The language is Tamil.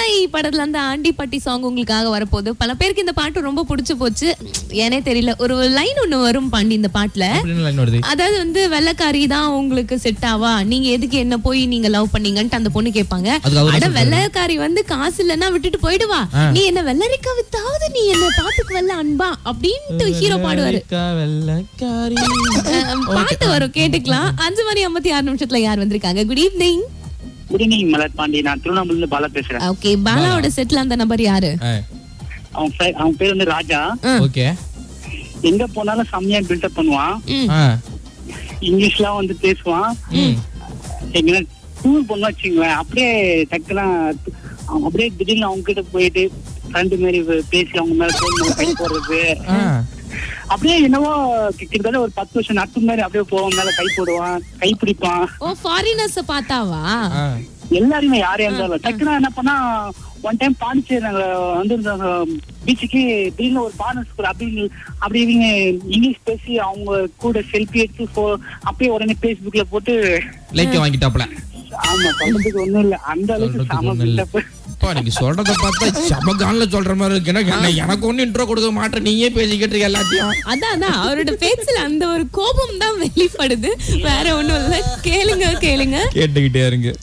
சிப்பாய் படத்துல அந்த ஆண்டிப்பட்டி சாங் உங்களுக்காக வரப்போகுது பல பேருக்கு இந்த பாட்டு ரொம்ப பிடிச்சு போச்சு ஏனே தெரியல ஒரு லைன் ஒண்ணு வரும் பாண்டி இந்த பாட்டுல அப்படின்னு line வருது அதாவது வந்து வெள்ளக்காரி தான் உங்களுக்கு செட் ஆவா நீங்க எதுக்கு என்ன போய் நீங்க லவ் பண்ணீங்கன்ட்டு அந்த பொண்ணு கேட்பாங்க அதுக்கு அவரு அட வெள்ளக்காரி வந்து காசு இல்லைன்னா விட்டுட்டு போயிடுவா நீ என்ன வெள்ளரிக்கா வித்தாவது நீ என்ன பாத்துக்குவல்ல அன்பா அப்படின்ட்டு ஹீரோ பாடுவாரு வெள்ளரிக்கா, வெள்ளக்காரி அஹ் பாட்டு வரும் கேட்டுக்கலாம் அஞ்சு மணி ஐம்பத்தி ஆறு நிமிஷத்துல யார் வந்திருக்காங்க good evening good evening Malar Pandi நான் திருவண்ணாமலையில பாலா பேசுறேன் ஓகே பாலாவோட செட்ல அந்த நபர் யாரு அவன் பே- அவன் பேர் வந்து ராஜா ஓகே எங்க போனாலும் செம்மையா பில்டப் பண்ணுவான் ம். ஆ இங்கிலீஷ்லாம் வந்து பேசுவான் ம் எங்கன்னா டூர் பண்ணா வச்சுங்களேன் அப்படியே டக்குனா அவன் அப்படியே திடீர்னு அவங்க கிட்ட போயிட்டு ஃப்ரெண்டு மாதிரி பேசி அவங்க மேல போன் மேல கை போடுறது ஆ அப்படியே என்னவோ கிட்டத்தட்ட ஒரு பத்து வருஷம் நட்பு மாதிரி அப்படியே போவான் மேல கை போடுவான் கை பிடிப்பான் ஓ ஃபாரினர்ஸ் பார்த்தாவா ஆ எல்லாருமே யாரையா இருந்தாலும் டக்குனா என்ன பண்ணா ஒன் டைம் பாண்டிச்சேரி நாங்க வந்திருந்தாங்க பீச்சுக்கு திடீர்னு ஒரு பானஸ் கூட அப்படி அப்படி இவங்க இங்கிலீஷ் பேசி அவங்க கூட செல்ஃபி எடுத்து pho- அப்படியே உடனே பேஸ்புக்ல போட்டு லைக்க வாங்கிட்டாப்ல ஆமா சொல்றதுக்கு ஒண்ணும் இல்ல அந்த அளவுக்கு சொல்றதுக்கு சாம ஒண்ணும் இல்ல. build-up. அப்பா நீங்க சொல்றத பார்த்தா சமகான்ல சொல்ற மாதிரி இருக்கு எனக்கு என்ன- எனக்கு ஒண்ணு இன்ட்ரோ கொடுக்க மாட்டேன் நீயே பேசிக்கிட்டு இருக்க எல்லாத்தையும் அதான் அதான் அவரோட பேச்சுல அந்த ஒரு கோபம் தான் வெளிப்படுது வேற ஒண்ணும் இல்ல கேளுங்க கேளுங்க கேட்டுக்கிட்டே இருங்க